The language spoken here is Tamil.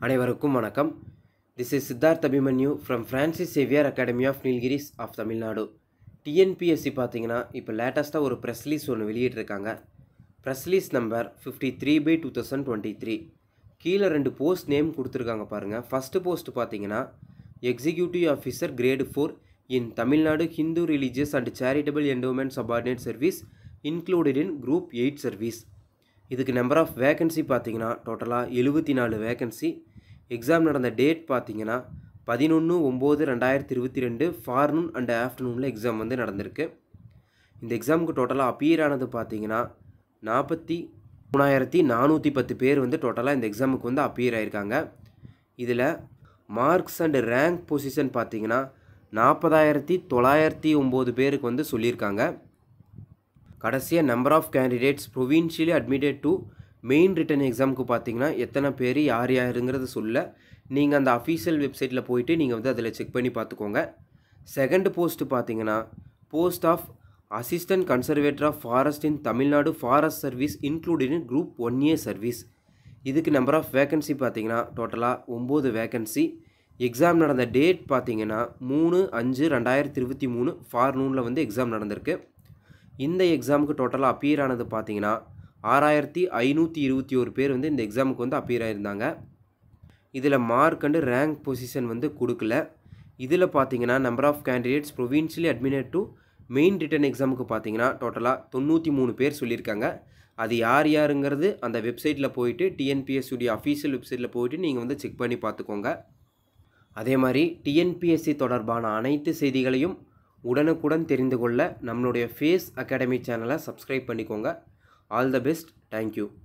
அனைவருக்கும் வணக்கம் this is Siddharth Abhimanyu from Francis Xavier academy of Nilgiris of Tamil Nadu TNPSC பார்த்தீங்கன்னா இப்போ லேட்டஸ்ட்டாக ஒரு ப்ரெஸ் ரிலீஸ் ஒன்று வெளியிட்டிருக்காங்க press release number fifty three by two thousand twenty three கீழே ரெண்டு போஸ்ட் நேம் கொடுத்துருக்காங்க பாருங்கள் ஃபஸ்ட்டு போஸ்ட் பார்த்தீங்கன்னா executive officer grade four in Tamil Nadu Hindu religious and charitable endowment subordinate service included in group eight service இதுக்கு நம்பர் ஆஃப் வேகன்சி பார்த்தீங்கன்னா டோட்டலாக எழுபத்தி நாலு வேகன்சி எக்ஸாம் நடந்த டேட் பார்த்தீங்கன்னா பதினொன்று ஒம்பது ரெண்டாயிரத்தி இருபத்தி ரெண்டு ஃபார்னூன் அண்ட் ஆஃப்டர்நூனில் எக்ஸாம் வந்து நடந்திருக்கு இந்த எக்ஸாமுக்கு டோட்டலாக அப்பியர் ஆனது பார்த்தீங்கன்னா நாற்பத்தி மூணாயிரத்தி நானூற்றி பத்து பேர் வந்து டோட்டலாக இந்த எக்ஸாமுக்கு வந்து அப்பியர் ஆயிருக்காங்க இதில் மார்க்ஸ் அண்ட் ரேங்க் பொசிஷன் பார்த்தீங்கன்னா நாற்பதாயிரத்தி தொள்ளாயிரத்தி ஒம்பது பேருக்கு வந்து சொல்லியிருக்காங்க கடைசியாக number of candidates provincially admitted to main written எக்ஸாமுக்கு பார்த்தீங்கன்னா எத்தனை பேர் யார் யாருங்கிறது சொல்ல நீங்கள் அந்த அஃபீஷியல் வெப்சைட்டில் போயிட்டு நீங்கள் வந்து அதில் செக் பண்ணி பார்த்துக்கோங்க செகண்ட் போஸ்ட்டு பார்த்தீங்கன்னா post of assistant conservator of forest in Tamil Nadu forest service included in group one year service இதுக்கு நம்பர் ஆஃப் வேகன்சி பார்த்தீங்கன்னா டோட்டலாக ஒம்பது வேகன்சி எக்ஸாம் நடந்த டேட் பார்த்தீங்கன்னா மூணு அஞ்சு ரெண்டாயிரத்தி இருபத்தி மூணு ஃபார்னூனில் வந்து எக்ஸாம் நடந்திருக்கு இந்த எக்ஸாமுக்கு டோட்டலாக அப்பியர் ஆனது பார்த்தீங்கன்னா ஆறாயிரத்தி ஐநூற்றி இருபத்தி ஒரு பேர் வந்து இந்த எக்ஸாமுக்கு வந்து அப்பியர் ஆயிருந்தாங்க இதில் மார்க் அண்டு ரேங்க் பொசிஷன் வந்து கொடுக்கல இதில் பார்த்தீங்கன்னா number of candidates provincially admitted to main written எக்ஸாமுக்கு பார்த்தீங்கன்னா டோட்டலாக தொண்ணூற்றி மூணு பேர் சொல்லியிருக்காங்க அது யார் யாருங்கிறது அந்த வெப்சைட்டில் போயிட்டு டிஎன்பிஎஸ்சியுடைய அஃபீஷியல் வெப்சைட்டில் போயிட்டு நீங்கள் வந்து செக் பண்ணி பார்த்துக்கோங்க அதே மாதிரி டிஎன்பிஎஸ்சி தொடர்பான அனைத்து செய்திகளையும் உடனுக்குடன் தெரிந்து கொள்ள நம்மளுடைய ஃபேஸ் அகாடமி சேனலை சப்ஸ்கிரைப் பண்ணிக்கோங்க ஆல் த பெஸ்ட் தேங்க்யூ